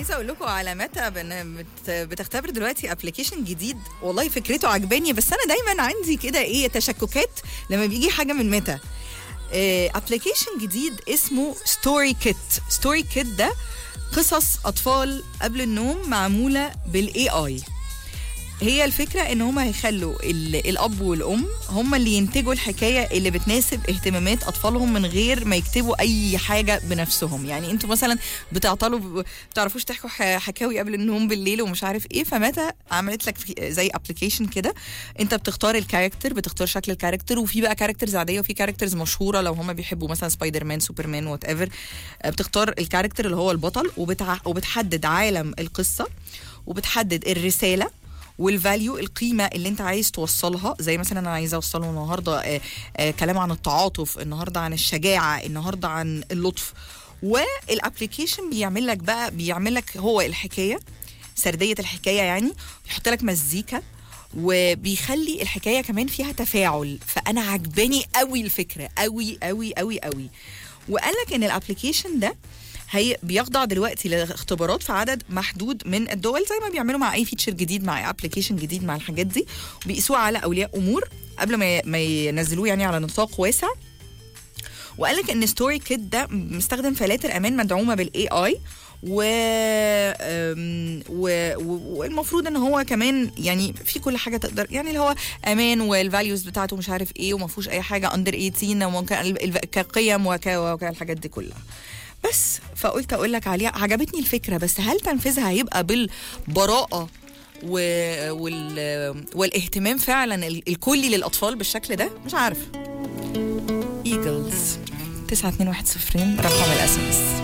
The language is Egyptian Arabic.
عايزه اقول لكم على متى بن- بت- بتختبر دلوقتي ابلكيشن جديد والله فكرته عجباني بس انا دايما عندي كده ايه تشككات لما بيجي حاجه من متى ابلكيشن جديد اسمه ستوري كيت ستوري كيت ده قصص اطفال قبل النوم معموله بالاي اي هي الفكرة ان هما هيخلوا ال- الاب والام هما اللي ينتجوا الحكاية اللي بتناسب اهتمامات اطفالهم من غير ما يكتبوا اي حاجة بنفسهم يعني انتوا مثلا بتعطلوا ب- بتعرفوش تحكوا ح- حكاوي قبل النوم بالليل ومش عارف ايه فمتى عملت لك في- زي ابلكيشن كده انت بتختار الكاركتر بتختار شكل الكاركتر وفي بقى كاركترز عادية وفي كاركترز مشهورة لو هما بيحبوا مثلا سبايدر مان سوبرمان وات ايفر بتختار الكاركتر اللي هو البطل وبتع... وبتحدد عالم القصة وبتحدد الرسالة والفاليو القيمه اللي انت عايز توصلها زي مثلا انا عايزه اوصله النهارده آه آه كلام عن التعاطف النهارده عن الشجاعه النهارده عن اللطف والابلكيشن بيعمل لك بقى بيعمل لك هو الحكايه سرديه الحكايه يعني بيحط لك مزيكا وبيخلي الحكايه كمان فيها تفاعل فانا عجباني قوي الفكره قوي قوي قوي قوي وقال لك ان الابلكيشن ده هي بيخضع دلوقتي لاختبارات في عدد محدود من الدول زي ما بيعملوا مع اي فيتشر جديد مع ابلكيشن جديد مع الحاجات دي وبيقيسوه على اولياء امور قبل ما ي- ما ينزلوه يعني على نطاق واسع وقال لك ان ستوري كيد ده مستخدم فلاتر امان مدعومه بالاي اي و... أم، و... و... والمفروض ان هو كمان يعني في كل حاجه تقدر يعني اللي هو امان والفاليوز بتاعته مش عارف ايه وما فيهوش اي حاجه اندر 18 وممكن ال- ال- كقيم وك... والحاجات دي كلها بس فقلت اقول لك عليها عجبتني الفكره بس هل تنفيذها هيبقى بالبراءه و... وال... والاهتمام فعلا ال- الكلي للاطفال بالشكل ده مش عارفه ايجلز 9210 رقم الاس ام اس